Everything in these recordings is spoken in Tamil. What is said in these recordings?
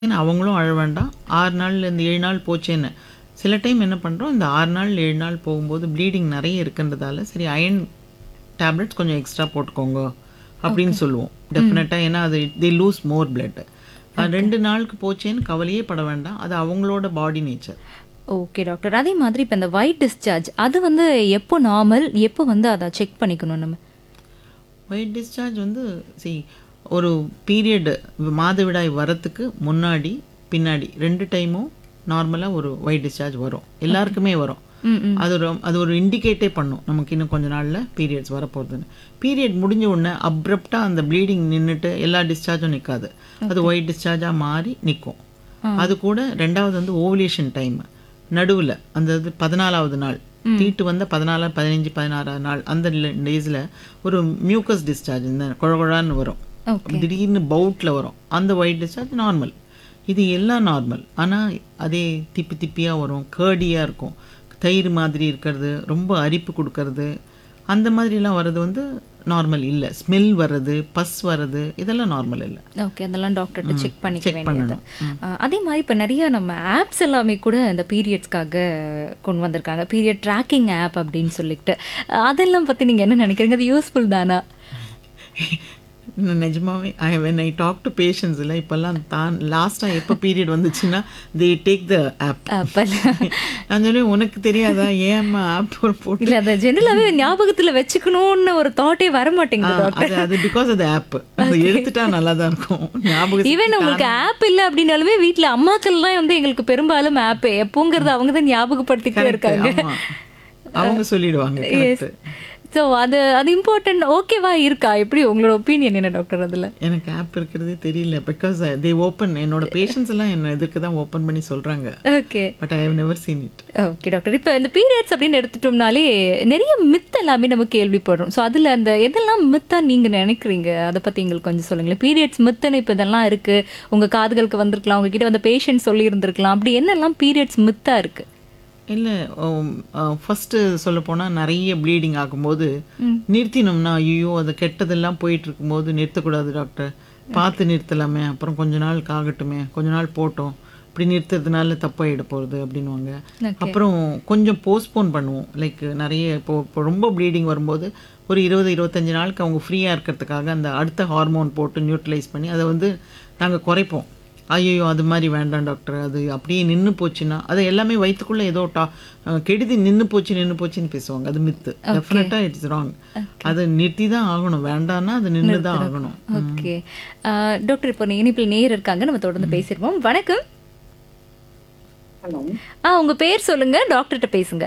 ஏன்னா அவங்களும் அழ வேண்டாம் ஆறு நாள்ல இருந்து ஏழு நாள் போச்சேன்னு சில டைம் என்ன பண்ணுறோம் இந்த ஆறு நாள் ஏழு நாள் போகும்போது ப்ளீடிங் நிறைய இருக்குன்றதால சரி அயன் டேப்லெட்ஸ் கொஞ்சம் எக்ஸ்ட்ரா போட்டுக்கோங்க அப்படின்னு சொல்லுவோம் டெஃபினட்டாக ஏன்னா அது தே லூஸ் மோர் பிளட் ரெண்டு நாளுக்கு போச்சேன்னு கவலையே பட வேண்டாம் அது அவங்களோட பாடி நேச்சர் ஓகே டாக்டர் அதே மாதிரி இப்போ இந்த ஒயிட் டிஸ்சார்ஜ் அது வந்து எப்போ நார்மல் எப்போ வந்து அதை செக் பண்ணிக்கணும் நம்ம ஒயிட் டிஸ்சார்ஜ் வந்து சி ஒரு பீரியட் மாதவிடாய் வரத்துக்கு முன்னாடி பின்னாடி ரெண்டு டைமும் நார்மலாக ஒரு ஒயிட் டிஸ்சார்ஜ் வரும் எல்லாருக்குமே வரும் ம் ம் அது ஒரு அது ஒரு இண்டிகேட்டே பண்ணும் நமக்கு இன்னும் கொஞ்ச நாளில் பீரியட்ஸ் வரப்போகுதுன்னு பீரியட் முடிஞ்ச உடனே அப்ரப்டாக அந்த ப்ளீடிங் நின்றுட்டு எல்லா டிஸ்சார்ஜும் நிற்காது அது ஒயிட் டிஸ்சார்ஜாக மாறி நிற்கும் அது கூட ரெண்டாவது வந்து ஓவலேஷன் டைம் நடுவில் அந்த இது பதினாலாவது நாள் தீட்டு வந்த பதினாலு பதினஞ்சு பதினாறாவது நாள் அந்த டேஸில் ஒரு மியூக்கஸ் டிஸ்சார்ஜ் இந்த குழகுழான்னு வரும் திடீர்னு பவுட்டில் வரும் அந்த ஒயிட் டிஸ்சார்ஜ் நார்மல் இது எல்லாம் நார்மல் ஆனால் அதே திப்பி திப்பியாக வரும் கேர்டியாக இருக்கும் தயிர் மாதிரி இருக்கிறது ரொம்ப அரிப்பு கொடுக்கறது அந்த மாதிரிலாம் வர்றது வந்து நார்மல் இல்லை ஸ்மெல் வர்றது பஸ் வர்றது இதெல்லாம் நார்மல் இல்லை ஓகே அதெல்லாம் டாக்டர்கிட்ட செக் பண்ணிக்க check வேண்டியது அஹ், அதே மாதிரி இப்போ நிறைய நம்ம ஆப்ஸ் எல்லாமே கூட இந்த பீரியட்ஸ்க்காக கொண்டு வந்திருக்காங்க பீரியட் ட்ராக்கிங் ஆப் அப்படின்னு சொல்லிட்டு அஹ், அதெல்லாம் பற்றி நீங்கள் என்ன நினைக்கிறீங்க அது யூஸ்ஃபுல் தானா இன்னும் நிஜமாவே I when I talk to patients இல்லை இப்போல்லாம் தான் லாஸ்ட்டாக எப்போ பீரியட் வந்துச்சுன்னா தே டேக் த ஆப் அப்பெல்லாம் நான் சொல்லுவேன் உனக்கு தெரியாதா ஏம்மா ஆப் போட்டு இல்லை அதை ஜென்ரலாகவே ஞாபகத்தில் வச்சுக்கணும்னு ஒரு தாட்டே வர மாட்டேங்குது ஆ, அது அது பிகாஸ் அது ஆப் அது எடுத்துட்டா நல்லா தான் இருக்கும் ஞாபகம் ஈவன் உங்களுக்கு ஆப் இல்லை அப்படின்னாலுமே வீட்டில் அம்மாக்கள்லாம் வந்து எங்களுக்கு பெரும்பாலும் ஆப் எப்போங்கிறது அவங்க தான் ஞாபகப்படுத்திக்கிட்டே இருக்காங்க ஆமா. அவங்க சொல்லிடுவாங்க correct. ஸோ அது அது இம்பார்ட்டன்ட் ஓகேவா இருக்கா எப்படி உங்களோட ஒப்பீனியன் என்ன டாக்டர் அதில் எனக்கு ஆப் இருக்கிறதே தெரியல பிகாஸ் தே ஓப்பன் என்னோட பேஷன்ஸ் எல்லாம் என்ன இதுக்கு தான் ஓப்பன் பண்ணி சொல்றாங்க okay but I have never seen it okay doctor இப்போ இந்த பீரியட்ஸ் அப்படின்னு எடுத்துட்டோம்னாலே நிறைய மித் எல்லாமே நம்ம கேள்விப்படுறோம் ஸோ அதில் அந்த எதெல்லாம் மித்தா நீங்கள் நினைக்கிறீங்க அதை பற்றி எங்களுக்கு கொஞ்சம் சொல்லுங்களேன் பீரியட்ஸ் மித்துன்னு இப்போ இதெல்லாம் இருக்குது உங்கள் காதுகளுக்கு வந்திருக்கலாம் உங்ககிட்ட வந்த பேஷண்ட் சொல்லி இருந்திருக்கலாம் அப்படி என்னெல்லாம் பீரியட்ஸ் மித்தா இருக்குது இல்லை ஃபஸ்ட்டு சொல்ல போனால் நிறைய ப்ளீடிங் ஆகும்போது நிறுத்தினோம்னா ஐயோ அது கெட்டதெல்லாம் போயிட்டு இருக்கும்போது நிறுத்தக்கூடாது டாக்டர் பார்த்து நிறுத்தலாமே அப்புறம் கொஞ்ச நாள் ஆகட்டுமே கொஞ்ச நாள் போட்டோம் இப்படி நிறுத்துறதுனால தப்பாயிட போகிறது அப்படின்னுவாங்க அப்புறம் கொஞ்சம் போஸ்ட்போன் பண்ணுவோம் லைக் நிறைய இப்போ இப்போ ரொம்ப ப்ளீடிங் வரும்போது ஒரு இருபது இருபத்தஞ்சு நாளுக்கு அவங்க ஃப்ரீயாக இருக்கிறதுக்காக அந்த அடுத்த ஹார்மோன் போட்டு நியூட்ரலைஸ் பண்ணி அதை வந்து நாங்கள் குறைப்போம் ஐயோ அது மாதிரி வேண்டாம் டாக்டர் அது அப்படியே நின்று போச்சுன்னா அது எல்லாமே வயிற்றுக்குள்ளே ஏதோ டா அஹ் கெடுதி நின்று போச்சு நின்று போச்சுன்னு பேசுவாங்க அது மித்து டெஃபினட்டாக இட்ஸ் ராங் அதை நிறுத்தி தான் ஆகணும் வேண்டாம்னா அது நின்று தான் ஆகணும் ஓகே டாக்டர் இப்போ இனிப்பில் நேர் இருக்காங்க நம்ம தொடர்ந்து பேசிடுவோம் வணக்கம் ஹலோ ஆ உங்க பேர் சொல்லுங்க டாக்டர்கிட்ட பேசுங்க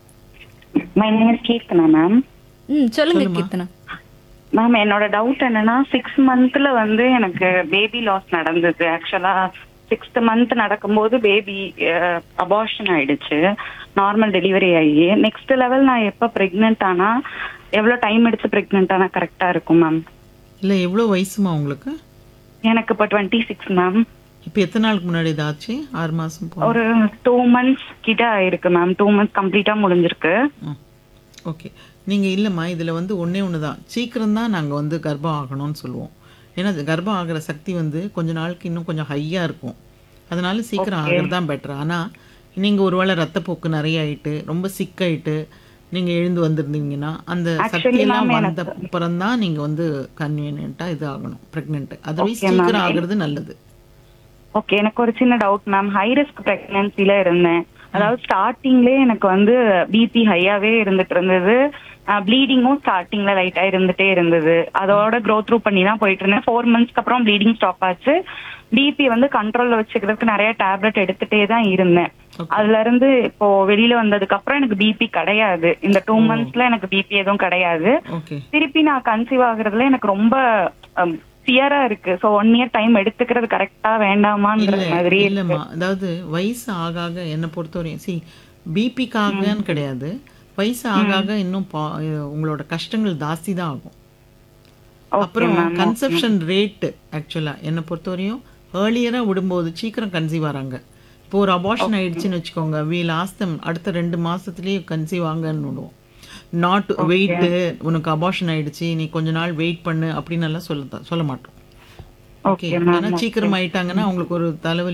my name is Keerthana ma'am ம் சொல்லுங்க கீர்த்தனா மேம் என்னோட டவுட் என்னன்னா சிக்ஸ் மந்த்ல வந்து எனக்கு பேபி லாஸ் நடந்தது ஆக்சுவலா சிக்ஸ்த் மந்த் நடக்கும்போது பேபி அபார்ஷன் ஆயிடுச்சு நார்மல் டெலிவரி ஆகி நெக்ஸ்ட் லெவல் நான் எப்போ ப்ரெக்னென்ட் ஆனா எவ்வளோ டைம் எடுத்து ப்ரெக்னென்ட் ஆனா கரெக்டா இருக்கும் மேம் இல்லை எவ்வளோ வயசுமா உங்களுக்கு எனக்கு இப்போ டுவெண்ட்டி சிக்ஸ் மேம் இப்போ எத்தனை நாளுக்கு முன்னாடி இதாச்சு ஆறு மாதம் போ ஒரு டூ மந்த்ஸ் கிட்ட ஆயிருக்கு மேம் டூ மந்த்ஸ் கம்ப்ளீட்டா முடிஞ்சிருக்கு ஓகே நீங்கள் இல்லைம்மா இதில் வந்து ஒன்றே ஒன்று தான் சீக்கிரம் தான் நாங்கள் வந்து கர்ப்பம் ஆகணும்னு சொல்லுவோம் ஏன்னா அது கர்ப்பம் ஆகிற சக்தி வந்து கொஞ்ச நாளுக்கு இன்னும் கொஞ்சம் ஹையாக இருக்கும் அதனால சீக்கிரம் ஆகிறது தான் பெட்டர் ஆனால் நீங்கள் ஒருவேளை ரத்தப்போக்கு நிறைய ஆயிட்டு ரொம்ப சிக்காயிட்டு நீங்கள் எழுந்து வந்திருந்தீங்கன்னா அந்த சக்தியெல்லாம் வந்த அப்புறம் தான் நீங்கள் வந்து கன்வீனியண்ட்டாக இது ஆகணும் ப்ரெக்னென்ட் அதர்வைஸ் சீக்கிரம் ஆகிறது நல்லது ஓகே எனக்கு ஒரு சின்ன டவுட் மேம் ஹை ரிஸ்க் பிரெக்னன்சில இருந்தேன் அதாவது ஸ்டார்டிங்லேயே எனக்கு வந்து பிபி ஹையாவே இருந்துட்டு இருந்தது ப்ளீடிங்கும் ஸ்டார்டிங்ல லைட்டா இருந்துட்டே இருந்தது அதோட க்ரோ த்ரூ பண்ணி தான் போயிட்டு இருந்தேன் ஃபோர் மந்த்ஸ்க்கு அப்புறம் ப்ளீடிங் ஸ்டாப் ஆச்சு பிபி வந்து கண்ட்ரோல்ல வச்சுக்கிறதுக்கு நிறைய டேப்லெட் எடுத்துட்டே தான் இருந்தேன் அதுல இருந்து இப்போ வெளியில வந்ததுக்கு அப்புறம் எனக்கு பிபி கிடையாது இந்த டூ மந்த்ஸ்ல எனக்கு பிபி எதுவும் கிடையாது ஓகே திருப்பி நான் கன்சீவ் ஆகுறதுல எனக்கு ரொம்ப ஃபியரா இருக்கு சோ ஒன் இயர் டைம் எடுத்துக்கிறது கரெக்டா வேண்டாமான்ற மாதிரி இல்லைம்மா அதாவது வயசு ஆக ஆக என்னை பொறுத்தவரையும் சி பிபிக்காகன்னு கிடையாது வயசு ஆக ஆக இன்னும் பா- உங்களோட கஷ்டங்கள் ஜாஸ்தி தான் ஆகும் அப்புறம் கன்செப்ஷன் ரேட்டு ஆக்சுவலாக என்னை பொறுத்தவரையும் ஏர்லியராக விடும்போது சீக்கிரம் கன்சீவ் ஆகிறாங்க இப்போ ஒரு அபார்ஷன் ஆயிடுச்சுன்னு வச்சுக்கோங்க வி லாஸ்ட் அடுத்த ரெண்டு மாசத்துலயே கன்சீவ் ஆங்கன்னு விடுவோம் நாட் வெயிட்டு உனக்கு அபார்ஷன் ஆயிடுச்சு நீ கொஞ்ச நாள் வெயிட் பண்ணு அப்படின்னு எல்லாம் சொல்ல சொல்ல மாட்டோம் ஓகே ஏன்னா சீக்கிரம் ஆயிட்டாங்கன்னா அவங்களுக்கு ஒரு தலைவலி